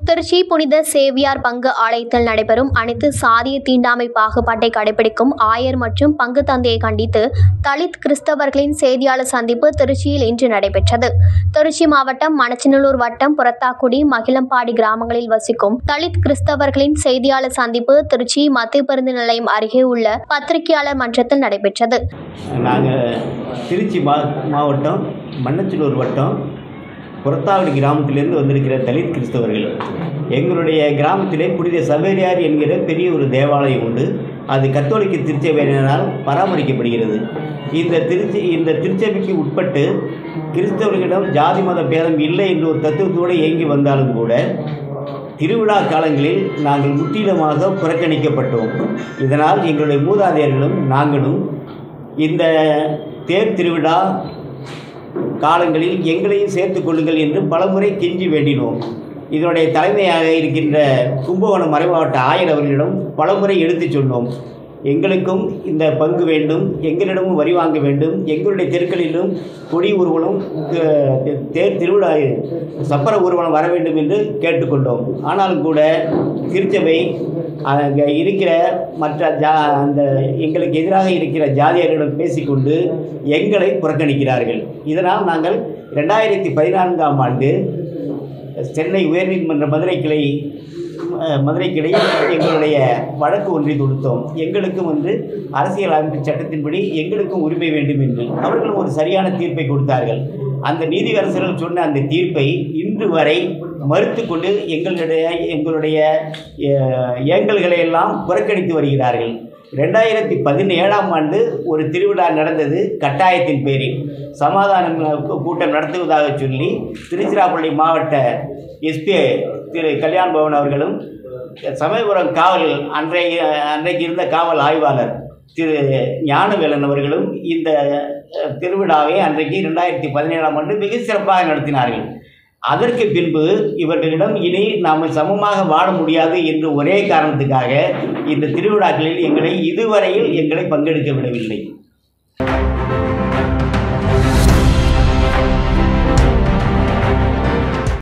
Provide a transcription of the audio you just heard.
திருச்சி புனித சேவியார் பங்கு ஆலயத்தில் நடைபெறும் அனைத்து சாதிய தீண்டாமை பாகுபாட்டை கடைபிடிக்கும் ஆயர் மற்றும் பங்கு தந்தையை கண்டித்து தலித் கிறிஸ்தவர்களின் செய்தியாளர் சந்திப்பு திருச்சியில் இன்று நடைபெற்றது திருச்சி மாவட்டம் மணச்சநல்லூர் வட்டம் புறத்தாக்குடி மகிழம்பாடி கிராமங்களில் வசிக்கும் தலித் கிறிஸ்தவர்களின் செய்தியாளர் சந்திப்பு திருச்சி மத்திய பேருந்து நிலையம் அருகே உள்ள பத்திரிகையாளர் மன்றத்தில் நடைபெற்றது நாங்கள் திருச்சி மா மாவட்டம் மண்ணச்சலூர் வட்டம் புறத்தாவடி கிராமத்திலிருந்து வந்திருக்கிற தலித் கிறிஸ்தவர்கள் எங்களுடைய கிராமத்திலே புனித சவேரியார் என்கிற பெரிய ஒரு தேவாலயம் உண்டு அது கத்தோலிக்க திருச்சபையினரால் பராமரிக்கப்படுகிறது இந்த திருச்சி இந்த திருச்சபைக்கு உட்பட்டு கிறிஸ்தவர்களிடம் ஜாதி மத பேதம் இல்லை என்ற ஒரு தத்துவத்தோடு இயங்கி வந்தாலும் கூட திருவிழா காலங்களில் நாங்கள் முற்றிலுமாக புறக்கணிக்கப்பட்டோம் இதனால் எங்களுடைய மூதாதையர்களும் நாங்களும் இந்த தேர் திருவிழா காலங்களில் எங்களையும் சேர்த்துக் கொள்ளுங்கள் என்று பலமுறை கெஞ்சி வேண்டினோம் இதனுடைய தலைமையாக இருக்கின்ற கும்பகோணம் மறைமாவட்ட ஆயர் அவர்களிடம் பலமுறை எடுத்துச் சொன்னோம் எங்களுக்கும் இந்த பங்கு வேண்டும் எங்களிடமும் வரி வாங்க வேண்டும் எங்களுடைய தெருக்களிலும் கொடி ஊர்வலம் அஹ், தேர் திருவிழா சப்பர ஊர்வலம் வர வேண்டும் என்று கேட்டுக்கொண்டோம் ஆனாலும் கூட திருச்சபை அங்கே இருக்கிற மற்ற ஜா அந்த எங்களுக்கு எதிராக இருக்கிற ஜாதியர்களிடம் பேசிக்கொண்டு எங்களை புறக்கணிக்கிறார்கள் இதனால் நாங்கள் ரெண்டாயிரத்தி பதினான்காம் ஆண்டு சென்னை உயர்நீதிமன்ற மதுரை கிளை அஹ், மதுரை கிளையில் எங்களுடைய வழக்கு ஒன்றை தொடுத்தோம் எங்களுக்கும் வந்து அரசியல் அமைப்பு சட்டத்தின்படி எங்களுக்கும் உரிமை வேண்டும் என்று அவர்களும் ஒரு சரியான தீர்ப்பை கொடுத்தார்கள் அந்த நீதியரசர்கள் சொன்ன அந்த தீர்ப்பை இன்று வரை மறுத்து கொண்டு எங்களுடைய எங்களுடைய அஹ், ஏங்கல்களை எல்லாம் புறக்கணித்து வருகிறார்கள் ரெண்டாயிரத்தி பதினேழாம் ஆண்டு ஒரு திருவிழா நடந்தது கட்டாயத்தின் பேரில் சமாதானம் கூ- கூட்டம் நடத்துவதாக சொல்லி திருச்சிராப்பள்ளி மாவட்ட எஸ்பி திரு கல்யாண் பவன் அவர்களும் சமயபுரம் காவல் அன்றைய அன்றைக்கு இருந்த காவல் ஆய்வாளர் திரு ஞானவேலன் அவர்களும் இந்த அஹ், திருவிழாவை அன்றைக்கு ரெண்டாயிரத்தி பதினேழாம் ஆண்டு மிக சிறப்பாக நடத்தினார்கள் அதற்கு பின்பு இவர்களிடம் இனி நாம் சமமாக வாழ முடியாது என்று ஒரே காரணத்துக்காக இந்த திருவிழாக்களில் எங்களை இதுவரையில் எங்களை பங்கெடுக்க விடவில்லை